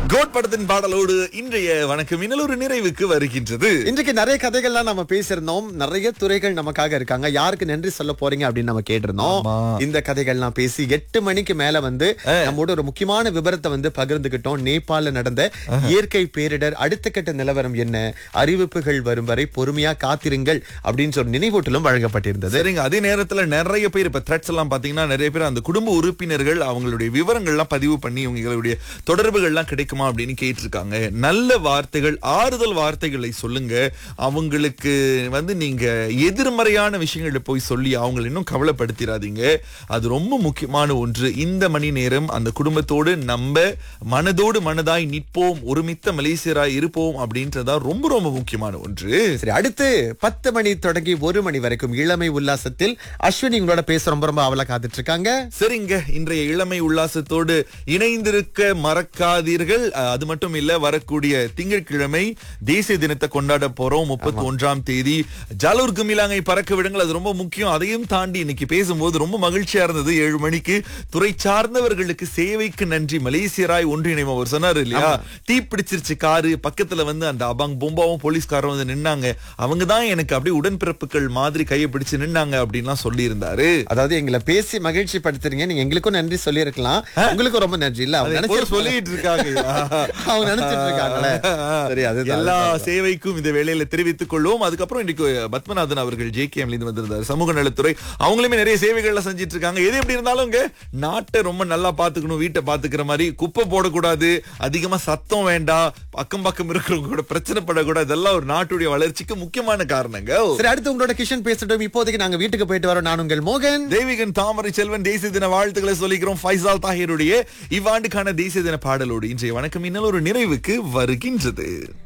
Code படத்தின் பாடலோடு இன்றைய வணக்கம் இன்னும் ஒரு நிறைவுக்கு வருகின்றது இன்றைக்கு நிறைய கதைகள்லாம் நம்ம பேசியிருந்தோம் நிறைய துறைகள் நமக்காக இருக்காங்க யாருக்கு நன்றி சொல்ல போறீங்க அப்படின்னு நம்ம கேட்டிருந்தோம் ஆமா. இந்த கதைகள்லாம் பேசி எட்டு மணிக்கு மேல வந்து நம்மோட ஒரு முக்கியமான விவரத்தை வந்து பகிர்ந்துகிட்டோம் நேபாள நடந்த இயற்கை பேரிடர் அடுத்த கட்ட நிலவரம் என்ன அறிவிப்புகள் வரும் வரை பொறுமையா காத்திருங்கள் அப்படின்னு சொல்லி நினைவூட்டலும் வழங்கப்பட்டிருந்தது சரிங்க அதே நேரத்துல நிறைய பேர் இப்ப த்ரெட்ஸ் எல்லாம் பாத்தீங்கன்னா நிறைய பேர் அந்த குடும்ப உறுப்பினர்கள் அவங்களுடைய விவரங்கள்லாம் பதிவு பண்ணி இவங்களுடைய தொடர்புகள்லாம் கிடைக்குமா அப்படின்னு கேட்டிருக்காங்க நல்ல வார்த்தைகள் ஆறுதல் வார்த்தைகளை சொல்லுங்க அவங்களுக்கு வந்து நீங்க எதிர்மறையான விஷயங்களை போய் சொல்லி அவங்களை இன்னும் கவலைப்படுத்திடாதீங்க அது ரொம்ப முக்கியமான ஒன்று இந்த மணி நேரம் அந்த குடும்பத்தோடு நம்ம மனதோடு மனதாய் நிற்போம் ஒருமித்த மலேசியராய் இருப்போம் அப்படின்றதா ரொம்ப ரொம்ப முக்கியமான ஒன்று சரி அடுத்து பத்து மணி தொடங்கி ஒரு மணி வரைக்கும் இளமை உல்லாசத்தில் அஸ்வினி உங்களோட பேச ரொம்ப ரொம்ப அவளை காத்துட்டு இருக்காங்க சரிங்க இன்றைய இளமை உல்லாசத்தோடு இணைந்திருக்க மறக்காதீர்கள் அஹ், அது மட்டும் இல்ல வரக்கூடிய திங்கட்கிழமை தேசிய தினத்தை கொண்டாட போறோம் முப்பத்தி ஒன்றாம் தேதி ஜாலூர் குமிலாங்கை பறக்க விடுங்கள் அது ரொம்ப முக்கியம் அதையும் தாண்டி இன்னைக்கு பேசும்போது ரொம்ப மகிழ்ச்சியா இருந்தது ஏழு மணிக்கு துறை சார்ந்தவர்களுக்கு சேவைக்கு நன்றி மலேசியராய் ஒன்றிணைம் அவர் சொன்னாரு இல்லையா தீ பிடிச்சிருச்சு காரு பக்கத்துல வந்து அந்த அபாங் பொம்பாவும் போலீஸ்காரரும் வந்து நின்னாங்க அவங்க தான் எனக்கு அப்படியே உடன்பிறப்புகள் மாதிரி கையை பிடிச்சு நின்னாங்க அப்படின்லாம் சொல்லி இருந்தாரு அதாவது எங்களை பேசி மகிழ்ச்சி படுத்துறீங்க நீங்க எங்களுக்கும் நன்றி சொல்லியிருக்கலாம் உங்களுக்கும் ரொம்ப நன்றி இல்ல அவங்க எப்போதும் நினைச்சு சொல்லிட்டு இருக்காங்க அவங்க நினைச்சிட்டு இருக்காங்களே சரி அதுதான் எல்லா சேவைக்கும் இந்த வேளையில தெரிவித்துக் கொள்வோம் அதுக்கப்புறம் இன்னைக்கு பத்மநாதன் அவர்கள் ஜே கே இருந்து வந்திருந்தாரு சமூக நலத்துறை அவங்களுமே நிறைய சேவைகள்ல செஞ்சிட்டு இருக்காங்க எது எப்படி இருந்தாலும் இங்க நாட்டை ரொம்ப நல்லா பாத்துக்கணும் வீட்டை பாத்துக்கிற மாதிரி குப்பை போடக்கூடாது அதிகமா சத்தம் வேண்டாம் அக்கம் பக்கம் இருக்கிறவங்க கூட பிரச்சனை படக்கூடாது இதெல்லாம் ஒரு நாட்டுடைய வளர்ச்சிக்கு முக்கியமான காரணங்க சரி அடுத்து உங்களோட கிஷன் பேசட்டும் இப்போதைக்கு நாங்க வீட்டுக்கு போயிட்டு வரோம் நான் உங்கள் மோகன் தெய்வீகன் தாமரை செல்வன் தேசிய தின வாழ்த்துக்களை சொல்லிக்கிறோம் ஃபைசால் தாஹிருடைய இவ்வாண்டுக்கான தேசிய தின பாடலோடு இன்றைய வணக்கம் இன்னும் ஒரு நிறைவுக்கு வருகின்றது